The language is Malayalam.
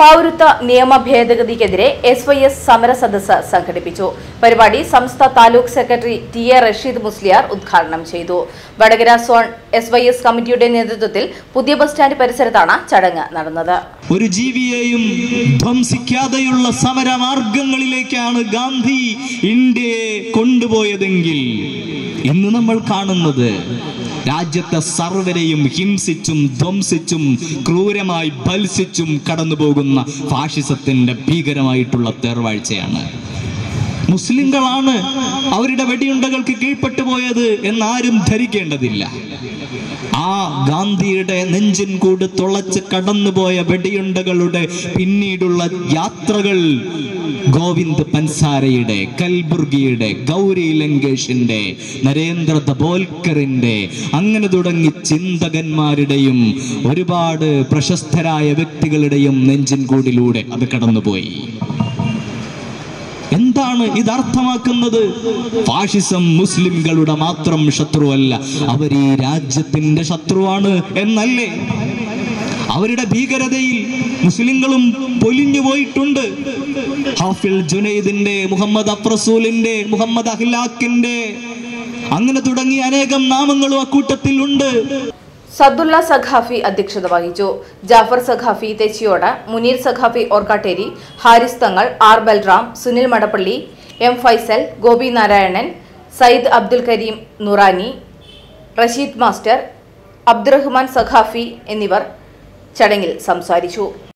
പൌരത്വ നിയമ ഭേദഗതിക്കെതിരെ എസ് വൈ എസ് സമര സദസ്സ് സംഘടിപ്പിച്ചു പരിപാടി സംസ്ഥ taluk secretary T A Rasheed Musliyar ഉദ്ഘാടനം ചെയ്തു Vadakara zone S Y S കമ്മിറ്റിയുടെ നേതൃത്വത്തിൽ പുതിയ ബസ് സ്റ്റാൻഡ് പരിസരത്താണ് ചടങ്ങ് നടന്നത് ഒരു ജീവിയെയും ധ്വംസിക്കാതെയുള്ള സമരമാർഗങ്ങളിലേക്കാണ് ഗാന്ധി ഇന്ത്യയെ കൊണ്ടുപോയതെങ്കിൽ ഇന്ന് നമ്മൾ കാണുന്നത് രാജ്യത്തെ സർവരെയും ഹിംസിച്ചും ധ്വംസിച്ചും ക്രൂരമായി ബത്സിച്ചും കടന്നുപോകുന്ന ഫാഷിസത്തിന്റെ ഭീകരമായിട്ടുള്ള തേർവാഴ്ചയാണ് മുസ്ലിങ്ങളാണ് അവരുടെ വെടിയുണ്ടകൾക്ക് കീഴ്പ്പെട്ടു പോയത് എന്നാരും ധരിക്കേണ്ടതില്ല ആ ഗാന്ധിയുടെ നെഞ്ചിൻ കൂട് തുളച്ച് കടന്നുപോയ വെടിയുണ്ടകളുടെ പിന്നീടുള്ള യാത്രകൾ ഗോവിന്ദ് പൻസാരയുടെ കൽബുർഗിയുടെ ഗൗരി ലങ്കേഷിന്റെ നരേന്ദ്ര ദബോൽക്കറിന്റെ അങ്ങനെ തുടങ്ങി ചിന്തകന്മാരുടെയും ഒരുപാട് പ്രശസ്തരായ വ്യക്തികളുടെയും നെഞ്ചിൻ കൂടിലൂടെ അത് കടന്നുപോയി എന്താണ് ഇത് അർത്ഥമാക്കുന്നത് ഫാഷിസം മുസ്ലിംകളുടെ മാത്രം ശത്രുവല്ല അവർ ഈ രാജ്യത്തിന്റെ ശത്രുവാണ് എന്നല്ലേ അവരുടെ ഭീകരതയിൽ മുസ്ലിങ്ങളും പൊലിഞ്ഞു പോയിട്ടുണ്ട് ഹാഫിൽ ജുനൈദിന്റെ മുഹമ്മദ് അഫ്രസൂലിന്റെ മുഹമ്മദ് അഖ്ലാഖിന്റെ അങ്ങനെ തുടങ്ങിയ അനേകം നാമങ്ങളും അക്കൂട്ടത്തിൽ ഉണ്ട് സദ്ദുള്ള സഖാഫി അധ്യക്ഷത വഹിച്ചു Jafar Saqafi തെച്ചിയോട് Muneer Saqafi Orkkatteri Haris Thangal R Balram Sunil Madappally M Faisal Gopi Narayanan Sayyid Abdul Karim Nurani Rasheed master Abdurahman Saqafi എന്നിവർ ചടങ്ങിൽ സംസാരിച്ചു